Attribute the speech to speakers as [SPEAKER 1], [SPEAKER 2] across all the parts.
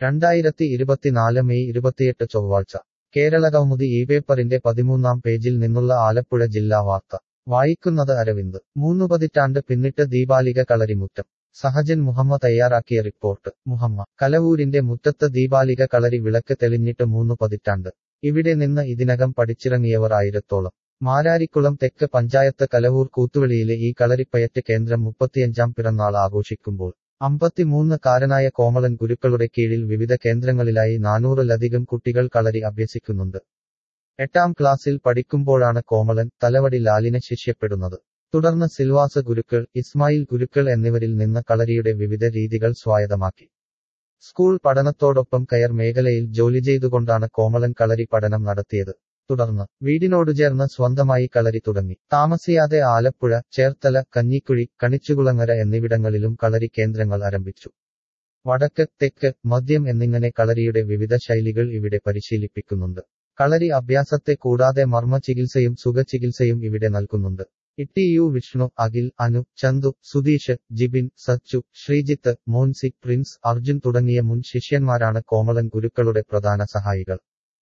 [SPEAKER 1] രണ്ടായിരത്തി ഇരുപത്തിനാല് മെയ് ഇരുപത്തിയെട്ട് ചൊവ്വാഴ്ച കേരള കൗമുദി ഈ പേപ്പറിന്റെ പതിമൂന്നാം പേജിൽ നിന്നുള്ള ആലപ്പുഴ ജില്ലാ വാർത്ത വായിക്കുന്നത് അരവിന്ദ് മൂന്നു പതിറ്റാണ്ട് പിന്നിട്ട് ദീപാലിക കളരിമുറ്റം സഹജൻ മുഹമ്മ തയ്യാറാക്കിയ റിപ്പോർട്ട് മുഹമ്മ കലവൂരിന്റെ മുറ്റത്ത് ദീപാലിക കളരി വിളക്ക് തെളിഞ്ഞിട്ട് മൂന്നു പതിറ്റാണ്ട് ഇവിടെ നിന്ന് ഇതിനകം പഠിച്ചിറങ്ങിയവർ ആയിരത്തോളം മാരാരിക്കുളം തെക്ക് പഞ്ചായത്ത് കലവൂർ കൂത്തുവെളിയിലെ ഈ കളരിപ്പയറ്റ് കേന്ദ്രം മുപ്പത്തിയഞ്ചാം പിറന്നാൾ ആഘോഷിക്കുമ്പോൾ അമ്പത്തിമൂന്ന് കാരനായ കോമളൻ ഗുരുക്കളുടെ കീഴിൽ വിവിധ കേന്ദ്രങ്ങളിലായി നാനൂറിലധികം കുട്ടികൾ കളരി അഭ്യസിക്കുന്നുണ്ട് എട്ടാം ക്ലാസ്സിൽ പഠിക്കുമ്പോഴാണ് കോമളൻ തലവടി ലാലിനെ ശിഷ്യപ്പെടുന്നത് തുടർന്ന് സിൽവാസ ഗുരുക്കൾ ഇസ്മായിൽ ഗുരുക്കൾ എന്നിവരിൽ നിന്ന് കളരിയുടെ വിവിധ രീതികൾ സ്വായത്തമാക്കി സ്കൂൾ പഠനത്തോടൊപ്പം കയർ മേഖലയിൽ ജോലി ചെയ്തുകൊണ്ടാണ് കോമളൻ കളരി പഠനം നടത്തിയത് തുടർന്ന് വീടിനോടു ചേർന്ന് സ്വന്തമായി കളരി തുടങ്ങി താമസിയാതെ ആലപ്പുഴ ചേർത്തല കഞ്ഞിക്കുഴി കണിച്ചുകുളങ്ങര എന്നിവിടങ്ങളിലും കളരി കേന്ദ്രങ്ങൾ ആരംഭിച്ചു വടക്ക് തെക്ക് മദ്യം എന്നിങ്ങനെ കളരിയുടെ വിവിധ ശൈലികൾ ഇവിടെ പരിശീലിപ്പിക്കുന്നുണ്ട് കളരി അഭ്യാസത്തെ കൂടാതെ മർമ്മ ചികിത്സയും സുഖചികിത്സയും ഇവിടെ നൽകുന്നുണ്ട് ഇട്ടി യു വിഷ്ണു അഖിൽ അനു ചന്തു സുധീഷ് ജിബിൻ സച്ചു ശ്രീജിത്ത് മോൻസി പ്രിൻസ് അർജുൻ തുടങ്ങിയ മുൻ ശിഷ്യന്മാരാണ് കോമളൻ ഗുരുക്കളുടെ പ്രധാന സഹായികൾ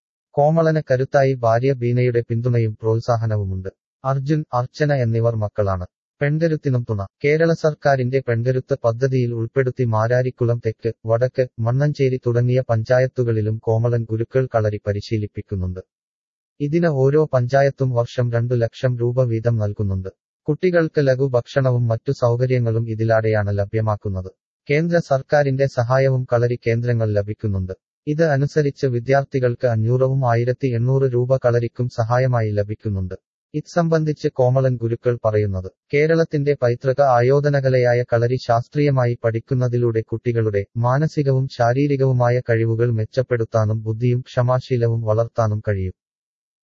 [SPEAKER 1] കോമളന് കരുത്തായി ഭാര്യ ബീനയുടെ പിന്തുണയും പ്രോത്സാഹനവുമുണ്ട് അർജുൻ അർച്ചന എന്നിവർ മക്കളാണ് പെൺകരുത്തിനും തുണ കേരള സർക്കാരിന്റെ പെൺകരുത്ത് പദ്ധതിയിൽ ഉൾപ്പെടുത്തി മാരാരിക്കുളം തെക്ക് വടക്ക് മണ്ണഞ്ചേരി തുടങ്ങിയ പഞ്ചായത്തുകളിലും കോമളൻ ഗുരുക്കൾ കളരി പരിശീലിപ്പിക്കുന്നുണ്ട് ഇതിന് ഓരോ പഞ്ചായത്തും വർഷം രണ്ടു ലക്ഷം രൂപ വീതം നൽകുന്നുണ്ട് കുട്ടികൾക്ക് ലഘു ഭക്ഷണവും മറ്റു സൗകര്യങ്ങളും ഇതിലാടെയാണ് ലഭ്യമാക്കുന്നത് കേന്ദ്ര സർക്കാരിന്റെ സഹായവും കളരി കേന്ദ്രങ്ങൾ ലഭിക്കുന്നുണ്ട് ഇത് അനുസരിച്ച് വിദ്യാർത്ഥികൾക്ക് അഞ്ഞൂറവും ആയിരത്തി എണ്ണൂറ് രൂപ കളരിക്കും സഹായമായി ലഭിക്കുന്നുണ്ട് ഇത് സംബന്ധിച്ച് കോമളൻ ഗുരുക്കൾ പറയുന്നത് കേരളത്തിന്റെ പൈതൃക ആയോധനകലയായ കളരി ശാസ്ത്രീയമായി പഠിക്കുന്നതിലൂടെ കുട്ടികളുടെ മാനസികവും ശാരീരികവുമായ കഴിവുകൾ മെച്ചപ്പെടുത്താനും ബുദ്ധിയും ക്ഷമാശീലവും വളർത്താനും കഴിയും